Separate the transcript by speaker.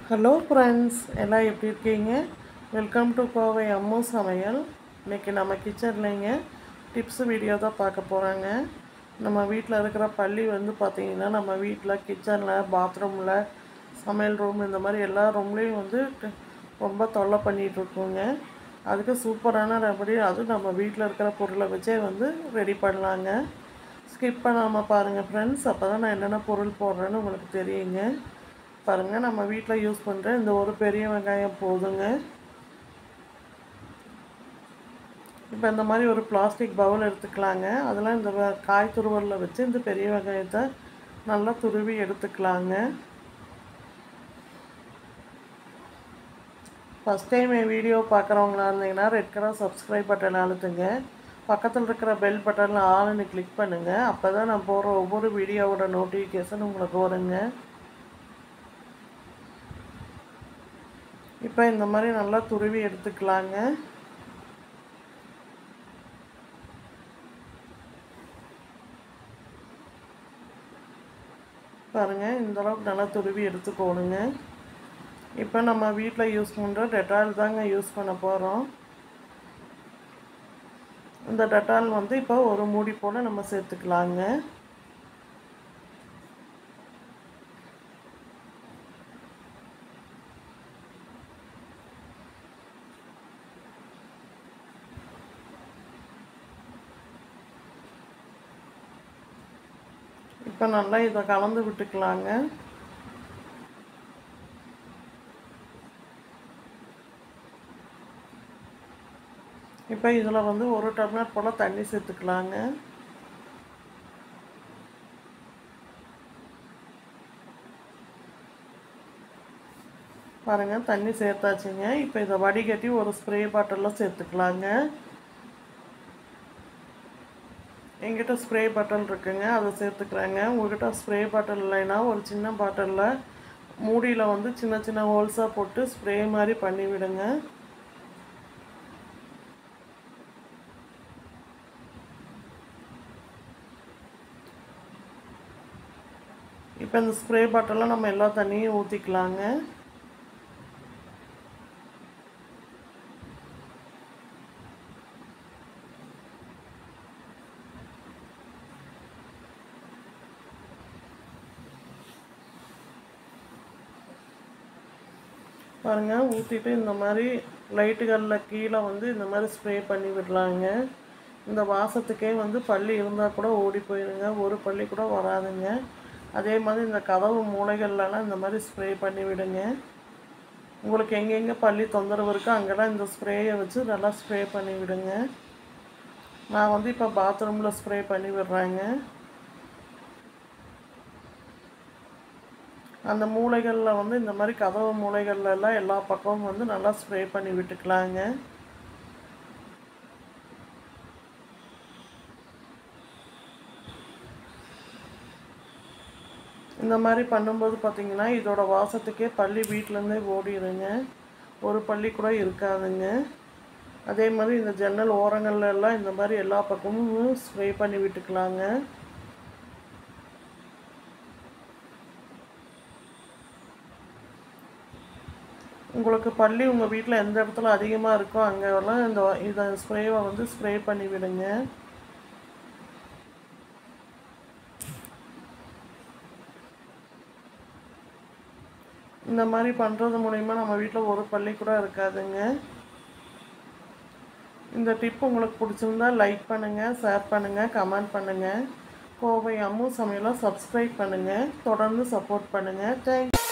Speaker 1: hello friends எல்லாம் எப்படி இருக்கீங்க வெல்கம் டு கோவை அம்மு சமையல் இன்றைக்கி நம்ம கிச்சன்லேங்க டிப்ஸ் வீடியோ தான் பார்க்க போகிறாங்க நம்ம வீட்டில் இருக்கிற பள்ளி வந்து பார்த்திங்கன்னா நம்ம வீட்டில் கிச்சனில் பாத்ரூமில் சமையல் ரூம் இந்த மாதிரி எல்லா ரூம்லேயும் வந்து ட- ரொம்ப தொல்லை பண்ணிகிட்டு இருக்கோங்க அதுக்கு சூப்பரான ரெமடி அதுவும் நம்ம வீட்டில் இருக்கிற பொருளை வச்சே வந்து ரெடி பண்ணலாங்க ஸ்கிப் பண்ணாமல் பாருங்கள் ஃப்ரெண்ட்ஸ் அப்போ தான் நான் என்னென்ன பொருள் போடுறேன்னு உங்களுக்கு தெரியுங்க பாருங்கள் நம்ம வீட்டில் யூஸ் பண்ணுற இந்த ஒரு பெரிய வெங்காயம் போதுங்க இப்போ இந்த மாதிரி ஒரு பிளாஸ்டிக் பவுல் எடுத்துக்கலாங்க அதில் இந்த வ- காய் துருவலில் வச்சு இந்த பெரிய வெங்காயத்தை நல்லா துருவி எடுத்துக்கலாங்க ஃபஸ்ட் டைம் என் வீடியோ பார்க்குறவங்களா இருந்தீங்கன்னா ரெட் கலர் சப்ஸ்கிரைப் பட்டன் அழுத்துங்க பக்கத்தில் இருக்கிற பெல் பட்டனில் ஆளுன்னு கிளிக் பண்ணுங்கள் அப்போ தான் நான் போடுற ஒவ்வொரு வீடியோவோட நோட்டிஃபிகேஷன் உங்களுக்கு வருங்க இப்போ இந்த மாதிரி நல்லா துருவி எடுத்துக்கலாங்க பாருங்கள் இந்த அளவுக்கு நல்லா துருவி எடுத்துக்கோணுங்க இப்போ நம்ம வீட்டில் யூஸ் பண்ணுற டெட்டால் தாங்க யூஸ் பண்ண போகிறோம் இந்த டெட்டால் வந்து இப்போ ஒரு மூடி போல் நம்ம சேர்த்துக்கலாங்க இப்போ நல்லா இதை கலந்து விட்டுக்கலாங்க இப்போ இதில் வந்து ஒரு டம்ளர் போல் தண்ணி சேர்த்துக்கலாங்க பாருங்கள் தண்ணி சேர்த்தாச்சுங்க இப்போ இதை வடிகட்டி ஒரு ஸ்ப்ரே பாட்டிலில் சேர்த்துக்கலாங்க எங்கிட்ட ஸ்ப்ரே பாட்டில் இருக்குங்க அதை சேர்த்துக்கிறேங்க உங்ககிட்ட ஸ்ப்ரே பாட்டில் இல்லைன்னா ஒரு சின்ன பாட்டிலில் மூடியில் வந்து சின்ன சின்ன ஹோல்ஸாக போட்டு ஸ்ப்ரே மாதிரி பண்ணி விடுங்க இப்போ இந்த ஸ்ப்ரே பாட்டிலில் நம்ம எல்லா தண்ணியும் ஊற்றிக்கலாங்க பாருங்கள் ஊற்றிட்டு இந்த மாதிரி லைட்டுகளில் கீழே வந்து இந்த மாதிரி ஸ்ப்ரே பண்ணி விடலாங்க இந்த வாசத்துக்கே வந்து பள்ளி இருந்தால் கூட ஓடி போயிருங்க ஒரு பள்ளி கூட வராதுங்க அதே மாதிரி இந்த கதவு மூலைகள்லாம் இந்த மாதிரி ஸ்ப்ரே பண்ணி விடுங்க உங்களுக்கு எங்கெங்கே பள்ளி தொந்தரவு இருக்கோ அங்கெல்லாம் இந்த ஸ்ப்ரேயை வச்சு நல்லா ஸ்ப்ரே பண்ணி விடுங்க நான் வந்து இப்போ பாத்ரூமில் ஸ்ப்ரே பண்ணி விடுறேங்க அந்த மூலைகளில் வந்து இந்த மாதிரி கதவு மூலைகள்ல எல்லாம் எல்லா பக்கமும் வந்து நல்லா ஸ்ப்ரே பண்ணி விட்டுக்கலாங்க இந்த மாதிரி பண்ணும்போது பார்த்தீங்கன்னா இதோட வாசத்துக்கே பள்ளி வீட்டிலேருந்தே ஓடிடுங்க ஒரு பள்ளி கூட இருக்காதுங்க அதே மாதிரி இந்த ஜன்னல் ஓரங்கள்ல எல்லாம் இந்த மாதிரி எல்லா பக்கமும் ஸ்ப்ரே பண்ணி விட்டுக்கலாங்க உங்களுக்கு பள்ளி உங்கள் வீட்டில் எந்த இடத்துல அதிகமாக இருக்கோ அங்கெல்லாம் இந்த இதை ஸ்ப்ரேவை வந்து ஸ்ப்ரே பண்ணி விடுங்க இந்த மாதிரி பண்ணுறது மூலிமா நம்ம வீட்டில் ஒரு பள்ளி கூட இருக்காதுங்க இந்த டிப் உங்களுக்கு பிடிச்சிருந்தா லைக் பண்ணுங்கள் ஷேர் பண்ணுங்கள் கமெண்ட் பண்ணுங்கள் கோவை அம்மு சமையலை சப்ஸ்கிரைப் பண்ணுங்கள் தொடர்ந்து சப்போர்ட் பண்ணுங்கள் தேங்க்